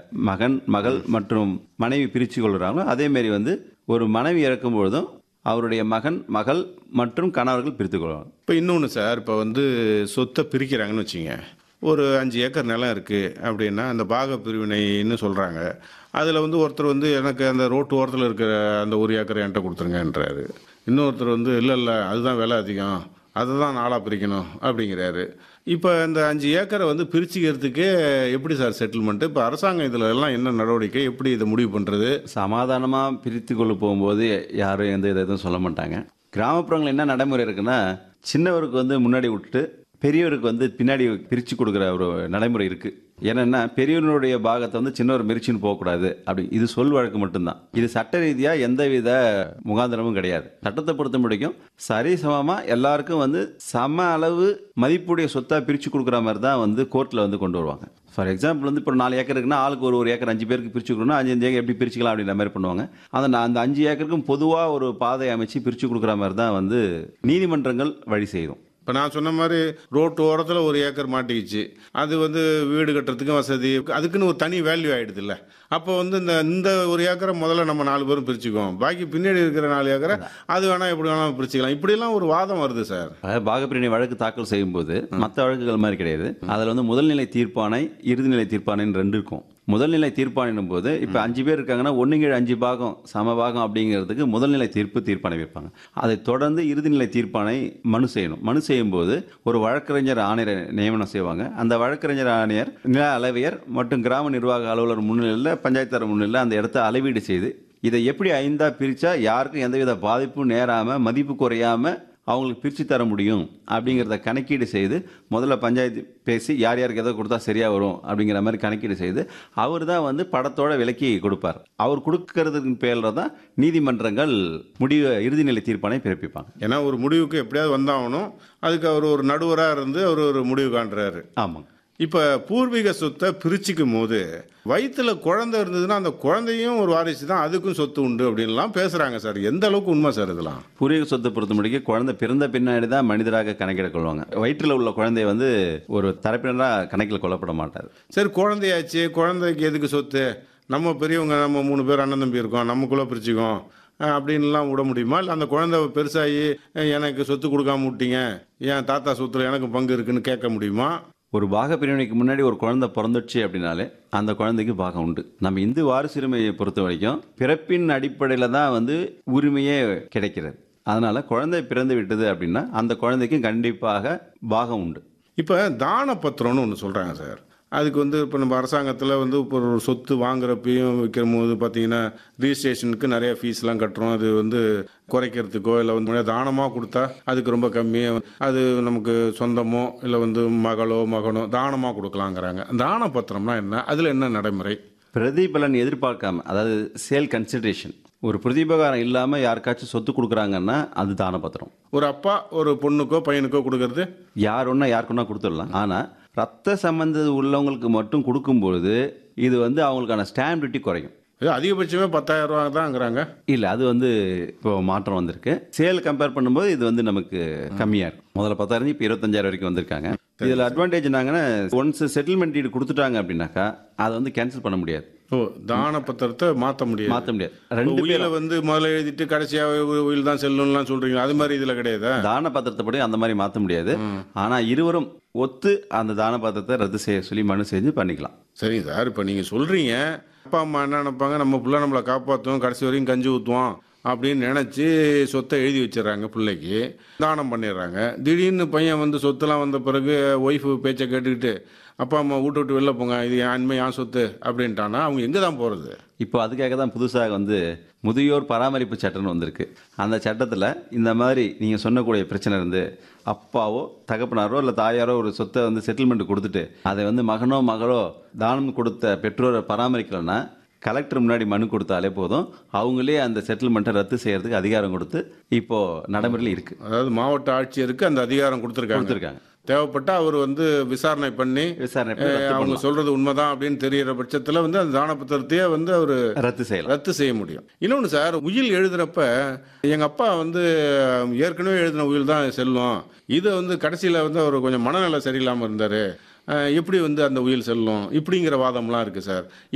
மகன் மகள் மற்றும் மனைவி பிரித்து கொள்கிறாங்களோ அதேமாரி வந்து ஒரு மனைவி இறக்கும் பொழுதும் அவருடைய மகன் மகள் மற்றும் கணவர்கள் பிரித்து கொள்வாங்க இப்போ இன்னொன்று சார் இப்போ வந்து சொத்தை பிரிக்கிறாங்கன்னு வச்சுங்க ஒரு அஞ்சு ஏக்கர் நிலம் இருக்குது அப்படின்னா அந்த பாக பிரிவினைன்னு சொல்கிறாங்க அதில் வந்து ஒருத்தர் வந்து எனக்கு அந்த ரோட்டு ஓரத்தில் இருக்கிற அந்த ஒரு ஏக்கரை என்கிட்ட கொடுத்துருங்கன்றாரு இன்னொருத்தர் வந்து இல்லை இல்லை அதுதான் விலை அதிகம் அதை தான் நாளாக பிரிக்கணும் அப்படிங்கிறாரு இப்போ இந்த அஞ்சு ஏக்கரை வந்து பிரிச்சுக்கிறதுக்கு எப்படி சார் செட்டில்மெண்ட்டு இப்போ அரசாங்கம் இதில் எல்லாம் என்ன நடவடிக்கை எப்படி இதை முடிவு பண்ணுறது சமாதானமாக பிரித்து கொள்ள போகும்போது யாரும் எந்த இதை எதுவும் சொல்ல மாட்டாங்க கிராமப்புறங்கள் என்ன நடைமுறை இருக்குன்னா சின்னவருக்கு வந்து முன்னாடி விட்டுட்டு பெரியவருக்கு வந்து பின்னாடி பிரித்து கொடுக்குற ஒரு நடைமுறை இருக்குது என்னென்னா பெரியவனுடைய பாகத்தை வந்து சின்னவர் மிரிச்சின்னு போகக்கூடாது அப்படி இது சொல் வழக்கு மட்டும்தான் இது சட்ட ரீதியாக எந்தவித முகாந்திரமும் கிடையாது சட்டத்தை பொறுத்த முடிக்கும் சரிசமமாக எல்லாருக்கும் வந்து சம அளவு மதிப்புடைய சொத்தாக பிரித்து கொடுக்குற மாதிரி தான் வந்து கோர்ட்டில் வந்து கொண்டு வருவாங்க ஃபார் எக்ஸாம்பிள் வந்து இப்போ ஒரு நாலு ஏக்கர் இருக்குன்னா ஆளுக்கு ஒரு ஒரு ஏக்கர் அஞ்சு பேருக்கு பிரிச்சு கொடுக்கணும் அஞ்சு அஞ்சு ஏக்கர் எப்படி பிரிச்சுக்கலாம் அப்படின்ற மாதிரி பண்ணுவாங்க அந்த நான் அந்த அஞ்சு ஏக்கருக்கும் பொதுவாக ஒரு பாதை அமைச்சு பிரித்து கொடுக்குற மாதிரி தான் வந்து நீதிமன்றங்கள் வழி செய்யும் இப்போ நான் சொன்ன மாதிரி ரோட்டு ஓரத்தில் ஒரு ஏக்கர் மாட்டிக்கிச்சு அது வந்து வீடு கட்டுறதுக்கும் வசதி அதுக்குன்னு ஒரு தனி வேல்யூ ஆகிடுது இல்லை அப்போ வந்து இந்த இந்த ஒரு ஏக்கரை முதல்ல நம்ம நாலு பேரும் பிரிச்சுக்குவோம் பாக்கி பின்னாடி இருக்கிற நாலு ஏக்கரை அது வேணால் எப்படி வேணாலும் பிரிச்சுக்கலாம் இப்படியெல்லாம் ஒரு வாதம் வருது சார் அதாவது பாகப்பிரிவினை வழக்கு தாக்கல் செய்யும்போது மற்ற வழக்குகள் மாதிரி கிடையாது அதில் வந்து முதல்நிலை தீர்ப்பானை இறுதிநிலை தீர்ப்பானைன்னு ரெண்டு இருக்கும் முதல்நிலை தீர்ப்பானின் போது இப்போ அஞ்சு பேர் இருக்காங்கன்னா ஒன்று கீழ் அஞ்சு பாகம் சம பாகம் அப்படிங்கிறதுக்கு முதல்நிலை தீர்ப்பு தீர்ப்பானை வைப்பாங்க அதை தொடர்ந்து இறுதிநிலை தீர்ப்பானை மனு செய்யணும் மனு செய்யும்போது ஒரு வழக்கறிஞர் ஆணையரை நியமனம் செய்வாங்க அந்த வழக்கறிஞர் ஆணையர் நில அளவையர் மற்றும் கிராம நிர்வாக அலுவலர் முன்னிலையில் பஞ்சாயத்தார் முன்னிலையில் அந்த இடத்த அளவீடு செய்து இதை எப்படி ஐந்தா பிரித்தா யாருக்கும் எந்தவித பாதிப்பும் நேராமல் மதிப்பு குறையாமல் அவங்களுக்கு பிரித்து தர முடியும் அப்படிங்கிறத கணக்கீடு செய்து முதல்ல பஞ்சாயத்து பேசி யார் யாருக்கு எதை கொடுத்தா சரியாக வரும் அப்படிங்கிற மாதிரி கணக்கீடு செய்து அவர் தான் வந்து படத்தோட விலக்கி கொடுப்பார் அவர் கொடுக்கறதுக்கு பேரில் தான் நீதிமன்றங்கள் முடிவு இறுதிநிலை தீர்ப்பானை பிறப்பிப்பாங்க ஏன்னா ஒரு முடிவுக்கு எப்படியாவது வந்தாகணும் அதுக்கு அவர் ஒரு நடுவராக இருந்து அவர் ஒரு முடிவு காண்றாரு ஆமாங்க இப்போ பூர்வீக சொத்தை பிரிச்சுக்கும் போது வயிற்றுல குழந்தை இருந்ததுன்னா அந்த குழந்தையும் ஒரு வாரிசு தான் அதுக்கும் சொத்து உண்டு அப்படின்லாம் பேசுகிறாங்க சார் எந்த அளவுக்கு உண்மை சார் இதெல்லாம் பூர்வீக சொத்தை பொறுத்த முடிக்கும் குழந்தை பிறந்த பின்னாடி தான் மனிதராக கணக்கிட கொள்வாங்க வயிற்றில் உள்ள குழந்தைய வந்து ஒரு தரப்பினராக கணக்கில் கொல்லப்பட மாட்டார் சரி குழந்தையாச்சு குழந்தைக்கு எதுக்கு சொத்து நம்ம பெரியவங்க நம்ம மூணு பேர் அண்ணன் தம்பி இருக்கோம் நமக்குள்ளே பிரிச்சுக்கோம் அஹ் அப்படின்லாம் விட முடியுமா இல்லை அந்த குழந்தை பெருசாகி அஹ் எனக்கு சொத்து கொடுக்காம விட்டீங்க என் தாத்தா சொத்துல எனக்கு பங்கு இருக்குன்னு கேட்க முடியுமா ஒரு பாக பிரிவினைக்கு முன்னாடி ஒரு குழந்தை பிறந்துச்சு அப்படின்னாலே அந்த குழந்தைக்கு பாகம் உண்டு நம்ம இந்து வாரிசுரிமையை பொறுத்த வரைக்கும் பிறப்பின் அடிப்படையில் தான் வந்து உரிமையே கிடைக்கிறது அதனால குழந்தை பிறந்து விட்டது அப்படின்னா அந்த குழந்தைக்கு கண்டிப்பாக பாகம் உண்டு இப்போ தான பத்திரம்னு ஒன்று சொல்கிறாங்க சார் அதுக்கு வந்து இப்போ நம்ம அரசாங்கத்தில் வந்து இப்போ ஒரு சொத்து வாங்குறப்பையும் விற்கிற போது பார்த்தீங்கன்னா ரிஜிஸ்ட்ரேஷனுக்கு நிறைய ஃபீஸ்லாம் கட்டுறோம் அது வந்து குறைக்கிறதுக்கோ இல்லை வந்து தானமாக கொடுத்தா அதுக்கு ரொம்ப கம்மி அது நமக்கு சொந்தமோ இல்லை வந்து மகளோ மகனோ தானமாக கொடுக்கலாங்கிறாங்க தான பத்திரம்னா என்ன அதில் என்ன நடைமுறை பிரதிபலன் எதிர்பார்க்காம அதாவது சேல் கன்சிடரேஷன் ஒரு பிரதிபகாரம் இல்லாமல் யாருக்காச்சும் சொத்து கொடுக்குறாங்கன்னா அது தான பத்திரம் ஒரு அப்பா ஒரு பொண்ணுக்கோ பையனுக்கோ கொடுக்கறது யார் ஒன்றா யாருக்குன்னா கொடுத்துடலாம் ஆனால் ரத்த சம்பந்த உள்ளவங்களுக்கு மட்டும் கொடுக்கும்பொழுது இது வந்து அவங்களுக்கான ஸ்டாம்ப் டியூட்டி குறையும் இது அதிகபட்சமே பத்தாயிரம் ரூபா தான்ங்கிறாங்க இல்லை அது வந்து இப்போ மாற்றம் வந்திருக்கு சேல் கம்பேர் பண்ணும்போது இது வந்து நமக்கு கம்மியாக இருக்கும் முதல்ல பத்தாயிரம் இப்போ இருபத்தஞ்சாயிரம் வரைக்கும் வந்திருக்காங்க இதில் அட்வான்டேஜ் என்னங்கன்னா ஒன்ஸ் செட்டில்மெண்ட் டீடு கொடுத்துட்டாங்க அப்படின்னாக்கா அதை வந்து கேன்சல் பண்ண முடியாது ஓ தான பத்திரத்தை மாற்ற முடியாது மாற்ற முடியாது ரெண்டு உயிலை வந்து முதல்ல எழுதிட்டு கடைசியாக உயில் தான் செல்லணும்லாம் சொல்றீங்க அது மாதிரி இதில் கிடையாதா தான பத்திரத்தை படி அந்த மாதிரி மாற்ற முடியாது ஆனால் இருவரும் ஒத்து அந்த தான பத்திரத்தை ரத்து செய்ய சொல்லி மனு செஞ்சு பண்ணிக்கலாம் சரிங்க சார் இப்போ நீங்கள் சொல்கிறீங்க அப்பா அம்மா என்ன நினைப்பாங்க நம்ம பிள்ளை நம்மளை காப்பாற்றுவோம் கடைசி வரைக்கும் கஞ்சி ஊற்றுவோம் அப்படின்னு நினச்சி சொத்தை எழுதி வச்சிடுறாங்க பிள்ளைக்கு தானம் பண்ணிடுறாங்க திடீர்னு பையன் வந்து சொத்துலாம் வந்த பிறகு ஒய்ஃபு பேச்சை கேட்டுக்கிட்டு அப்பா அம்மா வீட்டு விட்டு வெளில போங்க இது என் அண்மை என் சொத்து அப்படின்ட்டானா அவங்க எங்கே தான் போகிறது இப்போ அதுக்காக தான் புதுசாக வந்து முதியோர் பராமரிப்பு சட்டம்னு வந்திருக்கு அந்த சட்டத்தில் இந்த மாதிரி நீங்கள் சொன்னக்கூடிய பிரச்சனை இருந்து அப்பாவோ தகப்பனாரோ இல்லை தாயாரோ ஒரு சொத்தை வந்து செட்டில்மெண்ட் கொடுத்துட்டு அதை வந்து மகனோ மகளோ தானம் கொடுத்த பெற்றோரை பராமரிக்கலைன்னா கலெக்டர் முன்னாடி மனு கொடுத்தாலே போதும் அவங்களே அந்த செட்டில்மெண்ட்டை ரத்து செய்யறதுக்கு அதிகாரம் கொடுத்து இப்போ நடைமுறையில் இருக்கு அதாவது மாவட்ட ஆட்சியருக்கு அந்த அதிகாரம் கொடுத்துருக்காங்க கொடுத்துருக்காங்க தேவைப்பட்டா அவர் வந்து விசாரணை பண்ணி விசாரணை பண்ணி அஹ், ரத்து அவங்க பண்ணலாம். சொல்றது உண்மைதான் அப்படின்னு தெரியற பட்சத்தில் வந்து அந்த தான பத்திரத்தையே வந்து அவர் ரத்து செய்யலாம் ரத்து செய்ய முடியும் இன்னொன்று சார் உயில் எழுதுறப்ப எங்கள் அப்பா வந்து ஏற்கனவே எழுதின உயில் தான் செல்லும் இது வந்து கடைசியில் வந்து அவர் கொஞ்சம் மனநல சரியில்லாமல் இருந்தார் எப்படி வந்து அந்த உயில் செல்லும் இப்படிங்கிற வாதம்லாம் இருக்குது சார்